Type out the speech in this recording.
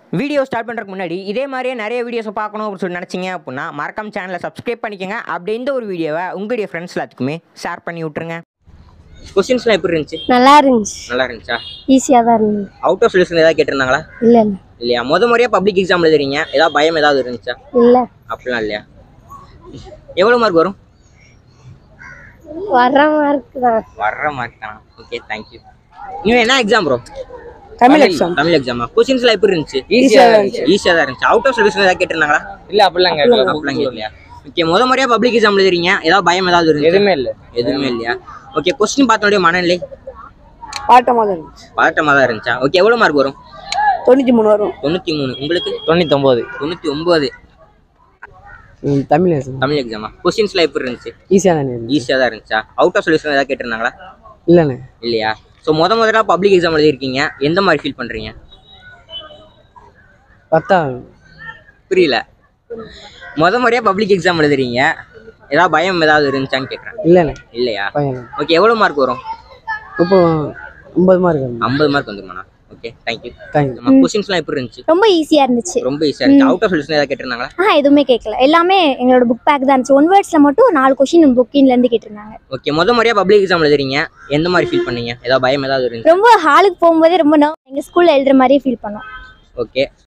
video start பண்ணுறதுக்கு முன்னாடி இதே மாதிரியே நிறைய வீடியோஸை பார்க்கணும் அப்படின்னு சொல்லி நினச்சிங்க அப்படின்னா மறக்காம சேனலை சப்ஸ்கிரைப் பண்ணிக்கோங்க அப்படி இந்த ஒரு வீடியோவை உங்களுடைய ஃப்ரெண்ட்ஸ் எல்லாத்துக்குமே ஷேர் பண்ணி விட்ருங்க கொஸ்டின்ஸ்லாம் எப்படி இருந்துச்சு நல்லா இருந்துச்சு நல்லா இருந்துச்சா ஈஸியாக தான் இருந்தது அவுட் ஆஃப் சிலபஸ் ஏதாவது கேட்டிருந்தாங்களா இல்லை இல்லை இல்லையா முத முறையாக பப்ளிக் எக்ஸாம் எழுதுறீங்க ஏதாவது பயம் ஏதாவது இருந்துச்சா இல்லை அப்படிலாம் இல்லையா எவ்வளோ மார்க் வரும் வர்ற மார்க் தான் வர்ற மார்க் தானா ஓகே தேங்க்யூ நீங்கள் என்ன exam bro Tamil exam Tamil எக்ஸாமா கொஸ்டின்ஸ்லாம் எப்படி இருந்துச்சு ஈஸியா இருந்துச்சு ஈஸியாக தான் இருந்துச்சு அவுட் ஆஃப் சிலபஸ் ஏதாவது கேட்டிருந்தாங்களா இல்ல அப்படிலாம் கேட்கல அப்படிலாம் கேட்கலையா ஓகே முத முறையா பப்ளிக் எக்ஸாம் எழுதுறீங்க ஏதாவது பயம் ஏதாவது இருந்துச்சு எதுவுமே இல்ல எதுவுமே இல்லையா ஓகே கொஸ்டின் பார்த்தோடைய மனநிலை பாட்டமாக தான் இருந்துச்சு பதட்டமாக தான் இருந்துச்சா ஓகே எவ்வளோ மார்க் வரும் தொண்ணூற்றி மூணு வரும் தொண்ணூற்றி மூணு உங்களுக்கு தொண்ணூத்தொன்பது தொண்ணூற்றி ஒம்பது தமிழ் எக்ஸாம் தமிழ் எக்ஸாமா கொஸ்டின்ஸ்லாம் எப்படி இருந்துச்சு ஈஸியாக தானே இருந்துச்சு ஈஸியாக தான் இருந்துச்சா அவுட் ஆஃப் சொல்யூஷன் ஏதாவது கேட்டிருந்தாங்களா இல்லைண்ணே இல்லையா ஸோ முத முதல்ல பப்ளிக் எக்ஸாம் எழுதிருக்கீங்க எந்த மாதிரி ஃபீல் பண்ணுறீங்க பத்தா புரியல முத முறையாக பப்ளிக் எக்ஸாம் எழுதுறீங்க ஏதாவது பயம் ஏதாவது இருந்துச்சான்னு கேட்குறேன் இல்லைண்ணே இல்லையா பையன் ஓகே எவ்வளோ மார்க் வரும் இப்போ ஐம்பது மார்க் வரும் ஐம்பது மார்க் வந்துருமாண்ணா ஓகே தேங்க்யூ தேங்க்யூ நம்ம கொஸ்டின்ஸ்லாம் எப்படி இருந்துச்சு ரொம்ப ஈஸியாக இருந்துச்சு ரொம்ப ஈஸியாக இருந்துச்சு அவுட் ஆஃப் சொல்யூஷன் ஏதாவது கேட்டிருந்தாங்களா ஆ எதுவுமே கேட்கல எல்லாமே எங்களோட புக் பேக் தான் இருந்துச்சு ஒன் வேர்ட்ஸில் மட்டும் நாலு கொஷின் புக்கின்லேருந்து கேட்டிருந்தாங்க ஓகே முத முறையா பப்ளிக் எக்ஸாம் எழுதுறீங்க எந்த மாதிரி ஃபீல் பண்ணீங்க ஏதாவது பயம் ஏதாவது இருந்துச்சு ரொம்ப ஹாலுக்கு போகும்போதே ரொம்ப nerve- எங்க ஸ்கூல்ல எழுதுற மாதிரியே ஃபீல் பண்ணோம் ஓகே